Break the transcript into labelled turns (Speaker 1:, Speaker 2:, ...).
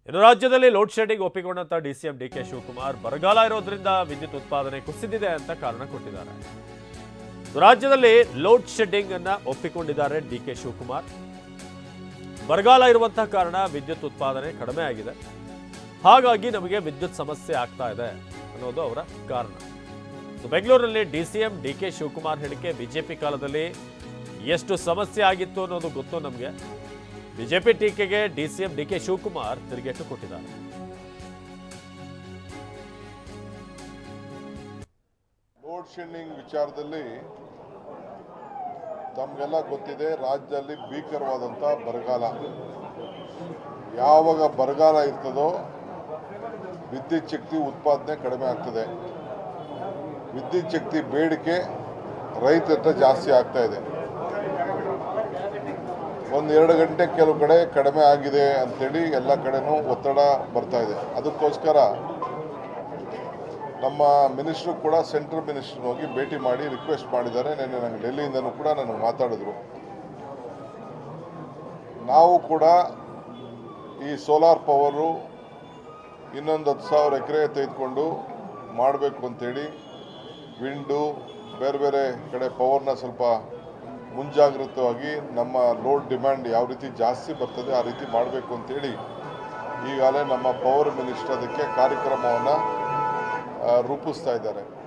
Speaker 1: ಇನ್ನು ರಾಜ್ಯದಲ್ಲಿ load shedding ಒಪ್ಪಿಕೊಂಡಂತ ಡಿಸಿಎಂ ಡಿ ಕೆ ಶಿವಕುಮಾರ್ ಬರಗಾಲ ಇರೋದ್ರಿಂದ ವಿದ್ಯುತ್ ಉತ್ಪಾದನೆ ಕುಸಿದಿದೆ ಅಂತ ಕಾರಣ ಕೊಟ್ಟಿದ್ದಾರೆ ರಾಜ್ಯದಲ್ಲಿ ಲೋಡ್ ಶೆಡ್ಡಿಂಗ್ ಅನ್ನ ಒಪ್ಪಿಕೊಂಡಿದ್ದಾರೆ ಡಿ ಕೆ ಶಿವಕುಮಾರ್ ಬರಗಾಲ ಇರುವಂತಹ ಕಾರಣ ವಿದ್ಯುತ್ ಉತ್ಪಾದನೆ ಕಡಿಮೆ ಆಗಿದೆ ಹಾಗಾಗಿ ನಮಗೆ ವಿದ್ಯುತ್ ಸಮಸ್ಯೆ ಆಗ್ತಾ ಇದೆ ಅನ್ನೋದು ಅವರ ಕಾರಣ ಸೊ ಬೆಂಗಳೂರಿನಲ್ಲಿ ಡಿಸಿಎಂ ಡಿ ಕೆ ಶಿವಕುಮಾರ್ ಹೇಳಿಕೆ ಬಿಜೆಪಿ ಕಾಲದಲ್ಲಿ ಎಷ್ಟು ಸಮಸ್ಯೆ ಆಗಿತ್ತು ಅನ್ನೋದು ಗೊತ್ತು ನಮಗೆ ಬಿಜೆಪಿ ಟೀಕೆಗೆ ಡಿಸಿಎಂ ಡಿ ಕೆ ಶಿವಕುಮಾರ್ ತಿರುಗೇಟು ಕೊಟ್ಟಿದ್ದಾರೆ
Speaker 2: ಲೋಡ್ ಶೆಡ್ಡಿಂಗ್ ವಿಚಾರದಲ್ಲಿ ತಮಗೆಲ್ಲ ಗೊತ್ತಿದೆ ರಾಜ್ಯದಲ್ಲಿ ಭೀಕರವಾದಂಥ ಬರಗಾಲ ಯಾವಾಗ ಬರಗಾಲ ಇರ್ತದೋ ವಿದ್ಯುತ್ ಶಕ್ತಿ ಉತ್ಪಾದನೆ ಕಡಿಮೆ ಆಗ್ತದೆ ವಿದ್ಯುತ್ ಶಕ್ತಿ ಬೇಡಿಕೆ ರೈತರ ಹತ್ರ ಜಾಸ್ತಿ ಆಗ್ತಾ ಇದೆ ಒಂದು ಎರಡು ಗಂಟೆ ಕೆಲವು ಕಡೆ ಕಡಿಮೆ ಆಗಿದೆ ಅಂತೇಳಿ ಎಲ್ಲ ಕಡೆನೂ ಒತ್ತಡ ಬರ್ತಾ ಇದೆ ಅದಕ್ಕೋಸ್ಕರ ನಮ್ಮ ಮಿನಿಸ್ಟ್ರು ಕೂಡ ಸೆಂಟ್ರಲ್ ಮಿನಿಸ್ಟರ್ ಹೋಗಿ ಭೇಟಿ ಮಾಡಿ ರಿಕ್ವೆಸ್ಟ್ ಮಾಡಿದ್ದಾರೆ ನಿನ್ನೆ ನನಗೆ ಡೆಲ್ಲಿಯಿಂದನೂ ಕೂಡ ನನಗೆ ಮಾತಾಡಿದ್ರು ನಾವು ಕೂಡ ಈ ಸೋಲಾರ್ ಪವರು ಇನ್ನೊಂದು ಹತ್ತು ಸಾವಿರ ಎಕರೆ ತೆಗೆದುಕೊಂಡು ಮಾಡಬೇಕು ಅಂತೇಳಿ ವಿಂಡು ಬೇರೆ ಬೇರೆ ಕಡೆ ಪವರ್ನ ಸ್ವಲ್ಪ ಮುಂಜಾಗ್ರತವಾಗಿ ನಮ್ಮ ಲೋಡ್ ಡಿಮ್ಯಾಂಡ್ ಯಾವ ರೀತಿ ಜಾಸ್ತಿ ಬರ್ತದೆ ಆ ರೀತಿ ಮಾಡಬೇಕು ಅಂತೇಳಿ ಈಗಾಗಲೇ ನಮ್ಮ ಪವರ್ ಮಿನಿಸ್ಟರ್ ಅದಕ್ಕೆ ಕಾರ್ಯಕ್ರಮವನ್ನು ರೂಪಿಸ್ತಾ ಇದ್ದಾರೆ